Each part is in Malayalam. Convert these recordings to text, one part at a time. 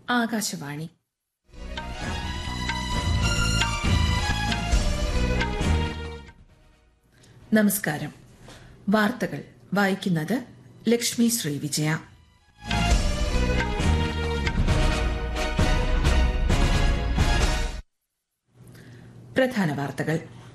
ആകാശവാണി നമസ്കാരം വാർത്തകൾ വായിക്കുന്നത് ലക്ഷ്മി ശ്രീ വിജയ പ്രധാന വാർത്തകൾ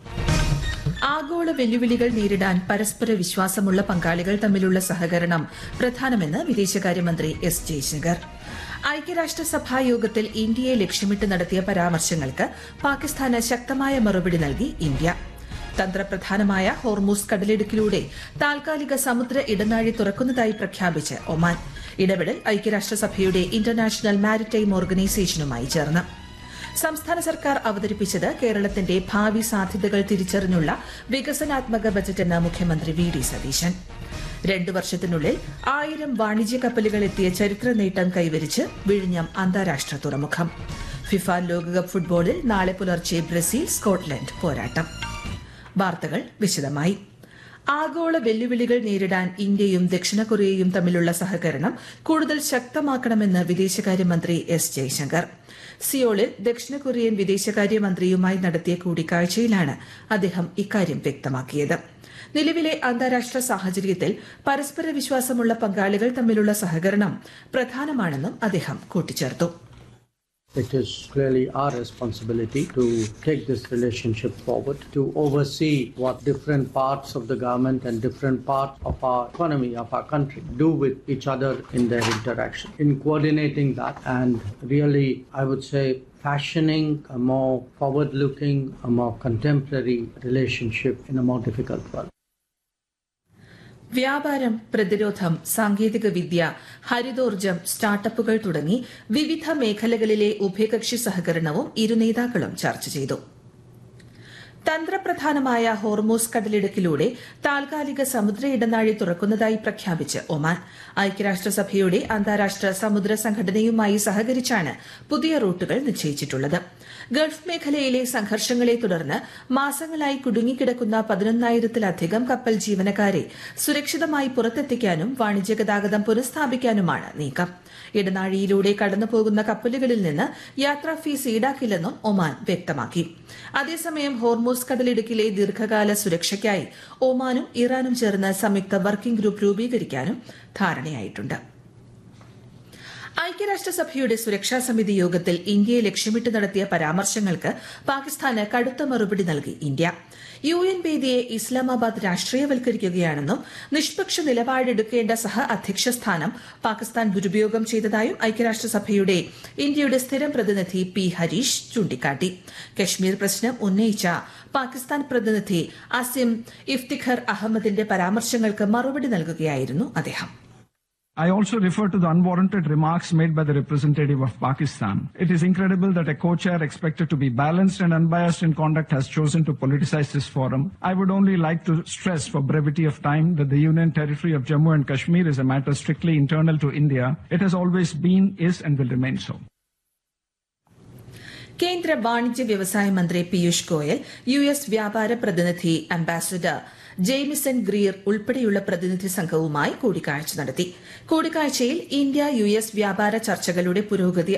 ആഗോള വെല്ലുവിളികൾ നേരിടാൻ പരസ്പര വിശ്വാസമുള്ള പങ്കാളികൾ തമ്മിലുള്ള സഹകരണം പ്രധാനമെന്ന് വിദേശകാര്യമന്ത്രി എസ് ജയശങ്കർ ഐക്യരാഷ്ട്രസഭാ യോഗത്തിൽ ഇന്ത്യയെ ലക്ഷ്യമിട്ട് നടത്തിയ പരാമർശങ്ങൾക്ക് പാകിസ്ഥാന് ശക്തമായ മറുപടി നൽകി ഇന്ത്യ തന്ത്രപ്രധാനമായ ഹോർമൂസ് കടലിടുക്കിലൂടെ താൽക്കാലിക സമുദ്ര ഇടനാഴി തുറക്കുന്നതായി പ്രഖ്യാപിച്ച് ഒമാൻ ഇടപെടൽ ഐക്യരാഷ്ട്രസഭയുടെ ഇന്റർനാഷണൽ മാരിടൈം ഓർഗനൈസേഷനുമായി ചേർന്ന് സംസ്ഥാന സർക്കാർ അവതരിപ്പിച്ചത് കേരളത്തിന്റെ ഭാവി സാധ്യതകൾ തിരിച്ചറിഞ്ഞുള്ള വികസനാത്മക ബജറ്റെന്ന് മുഖ്യമന്ത്രി വി ഡി സതീശൻ രണ്ടു വർഷത്തിനുള്ളിൽ ആയിരം വാണിജ്യ കപ്പലുകൾ എത്തിയ ചരിത്ര നേട്ടം കൈവരിച്ച് വിഴിഞ്ഞം അന്താരാഷ്ട്ര തുറമുഖം ഫിഫ ലോകകപ്പ് ഫുട്ബോളിൽ നാളെ പുലർച്ചെ ബ്രസീൽ സ്കോട്ട്ലൻഡ് പോരാട്ടം വാർത്തകൾ വിശദമായി ആഗോള വെല്ലുവിളികൾ നേരിടാൻ ഇന്ത്യയും ദക്ഷിണ കൊറിയയും തമ്മിലുള്ള സഹകരണം കൂടുതൽ ശക്തമാക്കണമെന്ന് വിദേശകാര്യമന്ത്രി എസ് ജയശങ്കർ സിയോളിൽ ദക്ഷിണ കൊറിയൻ വിദേശകാര്യമന്ത്രിയുമായി നടത്തിയ കൂടിക്കാഴ്ചയിലാണ് അദ്ദേഹം ഇക്കാര്യം വ്യക്തമാക്കിയത് നിലവിലെ അന്താരാഷ്ട്ര സാഹചര്യത്തിൽ പരസ്പര വിശ്വാസമുള്ള പങ്കാളികൾ തമ്മിലുള്ള സഹകരണം പ്രധാനമാണെന്നും അദ്ദേഹം കൂട്ടിച്ചേർത്തു It is clearly our responsibility to take this relationship forward, to oversee what different parts of the government and different parts of our economy, of our country, do with each other in their interaction. In coordinating that and really, I would say, fashioning a more forward looking, a more contemporary relationship in a more difficult world. വ്യാപാരം പ്രതിരോധം സാങ്കേതിക വിദ്യ ഹരിതോർജ്ജം സ്റ്റാർട്ടപ്പുകൾ തുടങ്ങി വിവിധ മേഖലകളിലെ ഉഭയകക്ഷി സഹകരണവും ഇരു നേതാക്കളും ചർച്ച ചെയ്തു തന്ത്രപ്രധാനമായ ഹോർമോസ് കടലിടുക്കിലൂടെ താൽക്കാലിക സമുദ്ര ഇടനാഴി തുറക്കുന്നതായി പ്രഖ്യാപിച്ച് ഒമാൻ ഐക്യരാഷ്ട്രസഭയുടെ അന്താരാഷ്ട്ര സമുദ്ര സംഘടനയുമായി സഹകരിച്ചാണ് പുതിയ റൂട്ടുകൾ നിശ്ചയിച്ചിട്ടുള്ളത് ഗൾഫ് മേഖലയിലെ സംഘർഷങ്ങളെ തുടർന്ന് മാസങ്ങളായി കുടുങ്ങിക്കിടക്കുന്ന പതിനൊന്നായിരത്തിലധികം കപ്പൽ ജീവനക്കാരെ സുരക്ഷിതമായി പുറത്തെത്തിക്കാനും വാണിജ്യ ഗതാഗതം പുനഃസ്ഥാപിക്കാനുമാണ് നീക്കം ഇടനാഴിയിലൂടെ കടന്നുപോകുന്ന കപ്പലുകളിൽ നിന്ന് യാത്രാ ഫീസ് ഈടാക്കില്ലെന്നും ഒമാൻ വ്യക്തമാക്കി അതേസമയം ഹോർമോസ് കടലിടുക്കിലെ ദീർഘകാല സുരക്ഷയ്ക്കായി ഒമാനും ഇറാനും ചേർന്ന് സംയുക്ത വർക്കിംഗ് ഗ്രൂപ്പ് രൂപീകരിക്കാനും ധാരണയായിട്ടുണ്ട് ഐക്യരാഷ്ട്രസഭയുടെ സുരക്ഷാ സമിതി യോഗത്തിൽ ഇന്ത്യയെ ലക്ഷ്യമിട്ട് നടത്തിയ പരാമർശങ്ങൾക്ക് പാകിസ്ഥാന് കടുത്ത മറുപടി നൽകി ഇന്ത്യ യു എൻ വേദിയെ ഇസ്ലാമാബാദ് രാഷ്ട്രീയവൽക്കരിക്കുകയാണെന്നും നിഷ്പക്ഷ നിലപാടെടുക്കേണ്ട സഹ അധ്യക്ഷ സ്ഥാനം പാകിസ്ഥാൻ ദുരുപയോഗം ചെയ്തതായും ഐക്യരാഷ്ട്രസഭയുടെ ഇന്ത്യയുടെ സ്ഥിരം പ്രതിനിധി പി ഹരീഷ് ചൂണ്ടിക്കാട്ടി കശ്മീർ പ്രശ്നം ഉന്നയിച്ച പാകിസ്ഥാൻ പ്രതിനിധി അസിം ഇഫ്തിഖർ അഹമ്മദിന്റെ പരാമർശങ്ങൾക്ക് മറുപടി നൽകുകയായിരുന്നു അദ്ദേഹം I also refer to the unwarranted remarks made by the representative of Pakistan. It is incredible that a co-chair expected to be balanced and unbiased in conduct has chosen to politicize this forum. I would only like to stress for brevity of time that the Union territory of Jammu and Kashmir is a matter strictly internal to India. It has always been, is and will remain so. കേന്ദ്ര വാണിജ്യ വ്യവസായ മന്ത്രി പീയൂഷ് ഗോയൽ യു എസ് വ്യാപാര പ്രതിനിധി അംബാസിഡർ ജെയ്മിസൺ ഗ്രീർ ഉൾപ്പെടെയുള്ള പ്രതിനിധി സംഘവുമായി കൂടിക്കാഴ്ച നടത്തി കൂടിക്കാഴ്ചയിൽ ഇന്ത്യ യു എസ് വ്യാപാര ചർച്ചകളുടെ പുരോഗതി